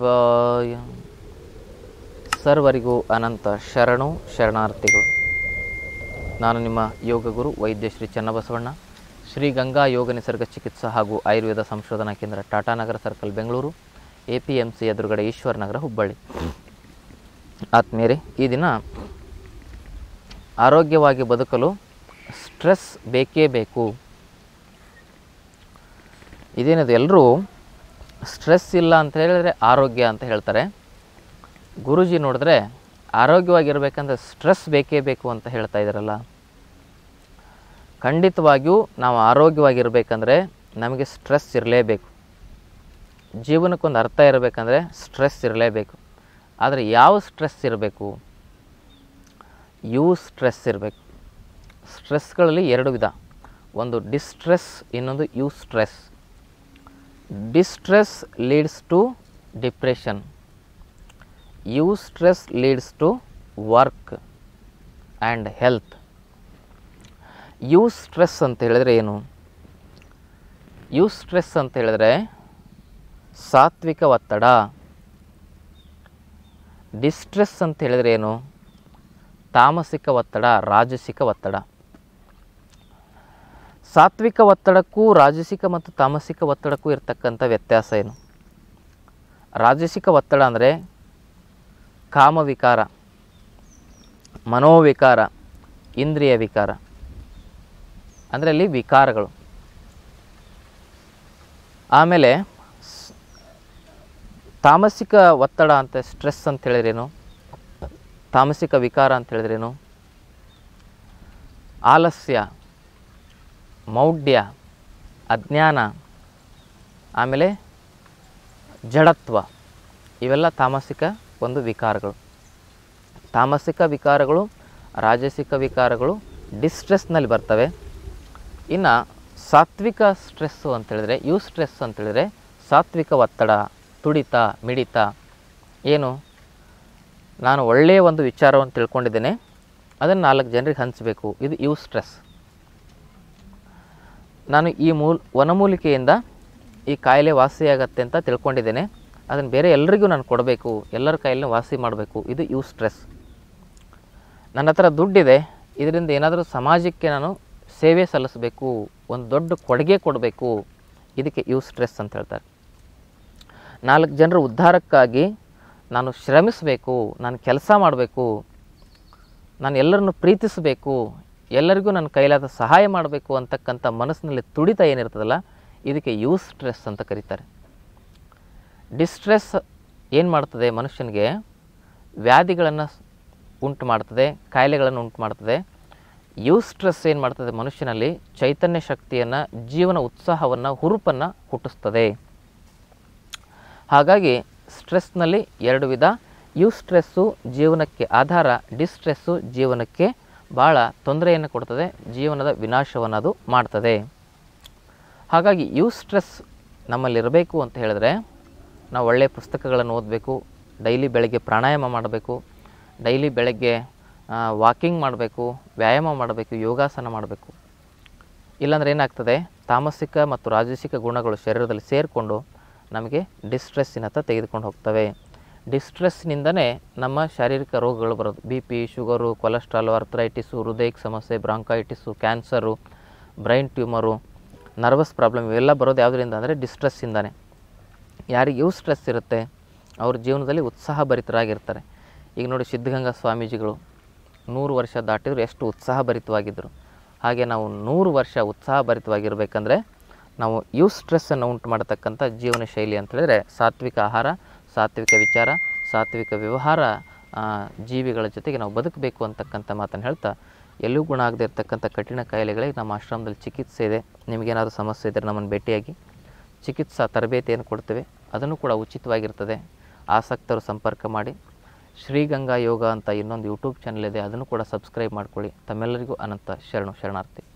ಯೋಗಾಯ ಸರ್ವರಿಗೂ ಅನಂತ ಶರಣು ಶರಣಾರ್ಥಿಗಳು ನಾನು ನಿಮ್ಮ ಯೋಗ ಗುರು ವೈದ್ಯ ಶ್ರೀ ಚನ್ನಬಸವಣ್ಣ ಶ್ರೀ ಗಂಗಾ ಯೋಗ ನಿಸರ್ಗ ಚಿಕಿತ್ಸಾ ಹಾಗೂ ಆಯುರ್ವೇದ ಸಂಶೋಧನಾ ಕೇಂದ್ರ Tatanagar circle Bengaluru A P M C ಎದುರುಗಡೆ ಈಶ್ವರ ನಗರ ಹುಬ್ಬಳ್ಳಿ ಆತ್ಮೀಯರೇ ಈ ದಿನ ಆರೋಗ್ಯವಾಗಿ ಬದುಕಲು ಸ್ಟ್ರೆಸ್ ಬೇಕೇ ಬೇಕು ಇದೇನದು ಎಲ್ಲರೂ ಸ್ಟ್ರೆಸ್ ಇಲ್ಲ ಅಂತ ಹೇಳಿದ್ರೆ ಆರೋಗ್ಯ ಅಂತ ಹೇಳ್ತಾರೆ ಗುರೂಜಿ ನೋಡಿದ್ರೆ ಆರೋಗ್ಯವಾಗಿರ್ಬೇಕಂದ್ರೆ ಸ್ಟ್ರೆಸ್ ಬೇಕೇ ಬೇಕು ಅಂತ ಹೇಳ್ತಾ ಇದ್ದಾರಲ್ಲ ಖಂಡಿತವಾಗಿಯೂ ನಾವು ಆರೋಗ್ಯವಾಗಿರ್ಬೇಕಂದ್ರೆ ನಮಗೆ ಸ್ಟ್ರೆಸ್ ಇರಲೇಬೇಕು ಜೀವನಕ್ಕೊಂದು ಅರ್ಥ ಇರಬೇಕಂದ್ರೆ ಸ್ಟ್ರೆಸ್ ಇರಲೇಬೇಕು ಆದರೆ ಯಾವ ಸ್ಟ್ರೆಸ್ ಇರಬೇಕು ಯು ಸ್ಟ್ರೆಸ್ ಇರಬೇಕು ಸ್ಟ್ರೆಸ್ಗಳಲ್ಲಿ ಎರಡು ವಿಧ ಒಂದು ಡಿಸ್ಟ್ರೆಸ್ ಇನ್ನೊಂದು eustress distress leads to depression eustress leads to work and health eustress ಅಂತ ಹೇಳಿದ್ರೆ ಏನು ಯು ಸ್ಟ್ರೆಸ್ ಅಂತ ಹೇಳಿದ್ರೆ ಸಾತ್ವಿಕ ಒತ್ತಡ ಡಿಸ್ಟ್ರೆಸ್ ಅಂತ ಹೇಳಿದ್ರೆ ಏನು ತಾಮಸಿಕ ಒತ್ತಡ ರಾಜಸಿಕ ಒತ್ತಡ ಸಾತ್ವಿಕ ಒತ್ತಡಕ್ಕೂ ರಾಜಸಿಕ ಮತ್ತು ತಾಮಸಿಕ ಒತ್ತಡಕ್ಕೂ ಇರತಕ್ಕಂಥ ವ್ಯತ್ಯಾಸ ಏನು ರಾಜಸಿಕ ಒತ್ತಡ ಅಂದರೆ ಕಾಮವಿಕಾರ ಮನೋವಿಕಾರ ಇಂದ್ರಿಯ ವಿಕಾರ ಅಂದರೆ ಅಲ್ಲಿ ವಿಕಾರಗಳು ಆಮೇಲೆ ಸ್- ತಾಮಸಿಕ ಒತ್ತಡ ಅಂತ ಸ್ಟ್ರೆಸ್ ಅಂತ ಹೇಳಿದ್ರೇನು ತಾಮಸಿಕ ವಿಕಾರ ಅಂತ ಹೇಳಿದ್ರೇನು ಆಲಸ್ಯ ಮೌಢ್ಯ ಅಜ್ಞಾನ ಆಮೇಲೆ ಜಡತ್ವ ಇವೆಲ್ಲ ತಾಮಸಿಕ ಒಂದು ವಿಕಾರಗಳು ತಾಮಸಿಕ ವಿಕಾರಗಳು ರಾಜಸಿಕ ವಿಕಾರಗಳು ಡಿಸ್ಟ್ರೆಸ್ನಲ್ಲಿ ಬರ್ತವೆ ಇನ್ನು ಸಾತ್ವಿಕ ಸ್ಟ್ರೆಸ್ಸು ಅಂತೇಳಿದ್ರೆ ಯು ಸ್ಟ್ರೆಸ್ ಅಂತೇಳಿದ್ರೆ ಸಾತ್ವಿಕ ಒತ್ತಡ ತುಡಿತ ಮಿಡಿತ ಏನು ನಾನು ಒಳ್ಳೆಯ ಒಂದು ವಿಚಾರವನ್ನು ತಿಳ್ಕೊಂಡಿದ್ದೇನೆ ಅದನ್ನು ನಾಲ್ಕು ಜನರಿಗೆ ಹಂಚಬೇಕು ಇದು ಯು ಸ್ಟ್ರೆಸ್ ನಾನು ಈ ಮೂಲ್ ವನಮೂಲಿಕೆಯಿಂದ ಈ ಕಾಯಿಲೆ ವಾಸಿಯಾಗತ್ತೆ ಅಂತ ತಿಳ್ಕೊಂಡಿದ್ದೇನೆ ಅದನ್ನು ಬೇರೆ ಎಲ್ಲರಿಗೂ ನಾನು ಕೊಡಬೇಕು ಎಲ್ಲರ ಕಾಯಿಲೆ ವಾಸಿ ಮಾಡಬೇಕು ಇದು ಯು ಸ್ಟ್ರೆಸ್ ನನ್ನ ಹತ್ರ ದುಡ್ಡಿದೆ ಇದರಿಂದ ಏನಾದರೂ ಸಮಾಜಕ್ಕೆ ನಾನು ಸೇವೆ ಸಲ್ಲಿಸಬೇಕು ಒಂದು ದೊಡ್ಡ ಕೊಡುಗೆ ಕೊಡಬೇಕು ಇದಕ್ಕೆ ಯು ಸ್ಟ್ರೆಸ್ ಅಂತ ಹೇಳ್ತಾರೆ ನಾಲ್ಕು ಜನರ ಉದ್ಧಾರಕ್ಕಾಗಿ ನಾನು ಶ್ರಮಿಸಬೇಕು ನಾನು ಕೆಲಸ ಮಾಡಬೇಕು ನಾನು ಎಲ್ಲರನ್ನು ಪ್ರೀತಿಸಬೇಕು ಎಲ್ಲರಿಗೂ ನನ್ನ ಕೈಲಾದ ಸಹಾಯ ಮಾಡಬೇಕು ಅಂತಕ್ಕಂಥ ಮನಸ್ಸಿನಲ್ಲಿ ತುಡಿತ ಏನಿರ್ತದಲ್ಲ ಇದಕ್ಕೆ ಯು ಸ್ಟ್ರೆಸ್ ಅಂತ ಕರೀತಾರೆ ಡಿಸ್ಟ್ರೆಸ್ ಏನು ಮಾಡ್ತದೆ ಮನುಷ್ಯನಿಗೆ ವ್ಯಾಧಿಗಳನ್ನು ಉಂಟು ಮಾಡ್ತದೆ ಕಾಯಿಲೆಗಳನ್ನು ಉಂಟು ಮಾಡ್ತದೆ ಯು ಸ್ಟ್ರೆಸ್ ಏನು ಮಾಡ್ತದೆ ಮನುಷ್ಯನಲ್ಲಿ ಚೈತನ್ಯ ಶಕ್ತಿಯನ್ನು ಜೀವನ ಉತ್ಸಾಹವನ್ನು ಹುರುಪನ್ನು ಹುಟ್ಟಿಸ್ತದೆ ಹಾಗಾಗಿ ಸ್ಟ್ರೆಸ್ನಲ್ಲಿ ಎರಡು ವಿಧ ಯು ಸ್ಟ್ರೆಸ್ಸು ಜೀವನಕ್ಕೆ ಆಧಾರ ಡಿಸ್ಟ್ರೆಸ್ಸು ಜೀವನಕ್ಕೆ ಭಾಳ ತೊಂದರೆಯನ್ನು ಕೊಡ್ತದೆ ಜೀವನದ ವಿನಾಶವನ್ನು ಅದು ಮಾಡ್ತದೆ ಹಾಗಾಗಿ ಯು ಸ್ಟ್ರೆಸ್ ನಮ್ಮಲ್ಲಿರಬೇಕು ಅಂತ ಹೇಳಿದ್ರೆ ನಾವು ಒಳ್ಳೆಯ ಪುಸ್ತಕಗಳನ್ನು ಓದಬೇಕು ಡೈಲಿ ಬೆಳಗ್ಗೆ ಪ್ರಾಣಾಯಾಮ ಮಾಡಬೇಕು ಡೈಲಿ ಬೆಳಗ್ಗೆ ವಾಕಿಂಗ್ ಮಾಡಬೇಕು ವ್ಯಾಯಾಮ ಮಾಡಬೇಕು ಯೋಗಾಸನ ಮಾಡಬೇಕು ಇಲ್ಲಾಂದ್ರೆ ಏನಾಗ್ತದೆ ತಾಮಸಿಕ ಮತ್ತು ರಾಜಸಿಕ ಗುಣಗಳು ಶರೀರದಲ್ಲಿ ಸೇರಿಕೊಂಡು ನಮಗೆ ಡಿಸ್ಟ್ರೆಸ್ಸಿನತ್ತ ತೆಗೆದುಕೊಂಡು ಹೋಗ್ತವೆ ಡಿಸ್ಟ್ರೆಸ್ನಿಂದನೇ ನಮ್ಮ ಶಾರೀರಿಕ ರೋಗಗಳು ಬರೋದು B P sugar cholesterol arthritis ಹೃದಯಕ್ಕೆ ಸಮಸ್ಯೆ bronchitis cancer brain tumour nervous problem ಇವೆಲ್ಲ ಬರೋದು ಯಾವುದರಿಂದ ಅಂದರೆ ಡಿಸ್ಟ್ರೆಸ್ಸಿಂದನೇ ಯಾರಿಗೆ ಯು ಸ್ಟ್ರೆಸ್ ಇರುತ್ತೆ ಅವ್ರ ಜೀವನದಲ್ಲಿ ಉತ್ಸಾಹಭರಿತರಾಗಿರ್ತಾರೆ ಈಗ ನೋಡಿ ಸಿದ್ಧಗಂಗಾ ಸ್ವಾಮೀಜಿಗಳು ನೂರು ವರ್ಷ ದಾಟಿದ್ರು ಎಷ್ಟು ಉತ್ಸಾಹಭರಿತವಾಗಿದ್ದರು ಹಾಗೆ ನಾವು ನೂರು ವರ್ಷ ಉತ್ಸಾಹಭರಿತವಾಗಿರಬೇಕಂದ್ರೆ ನಾವು ಯು ಸ್ಟ್ರೆಸ್ಸನ್ನು ಉಂಟು ಮಾಡತಕ್ಕಂಥ ಜೀವನ ಶೈಲಿ ಅಂತ ಹೇಳಿದ್ರೆ ಸಾತ್ವಿಕ ಆಹಾರ ಸಾತ್ವಿಕ ವಿಚಾರ ಸಾತ್ವಿಕ ವ್ಯವಹಾರ ಆ, ಜೀವಿಗಳ ಜೊತೆಗೆ ನಾವು ಬದುಕಬೇಕು ಅಂತಕ್ಕಂಥ ಮಾತನ್ನು ಹೇಳ್ತಾ ಎಲ್ಲೂ ಗುಣ ಆಗದೆ ಇರತಕ್ಕಂಥ ಕಠಿಣ ಕಾಯಿಲೆಗಳಿಗೆ ನಮ್ಮ ಆಶ್ರಮದಲ್ಲಿ ಚಿಕಿತ್ಸೆ ಇದೆ ನಿಮಗೇನಾದರೂ ಸಮಸ್ಯೆ ಇದ್ದರೆ ನಮ್ಮನ್ನು ಭೇಟಿಯಾಗಿ ಚಿಕಿತ್ಸಾ ತರಬೇತಿಯನ್ನು ಕೊಡ್ತೇವೆ ಅದನ್ನು ಕೂಡ ಉಚಿತವಾಗಿರ್ತದೆ ಆಸಕ್ತರು ಸಂಪರ್ಕ ಮಾಡಿ ಶ್ರೀಗಂಗಾ ಯೋಗ ಅಂತ ಇನ್ನೊಂದು ಯೂಟ್ಯೂಬ್ ಚಾನಲ್ ಇದೆ ಅದನ್ನು ಕೂಡ ಸಬ್ಸ್ಕ್ರೈಬ್ ಮಾಡ್ಕೊಳ್ಳಿ ತಮ್ಮೆಲ್ಲರಿಗೂ ಅನಂತ ಶರಣು ಶರಣಾರ್ಥಿ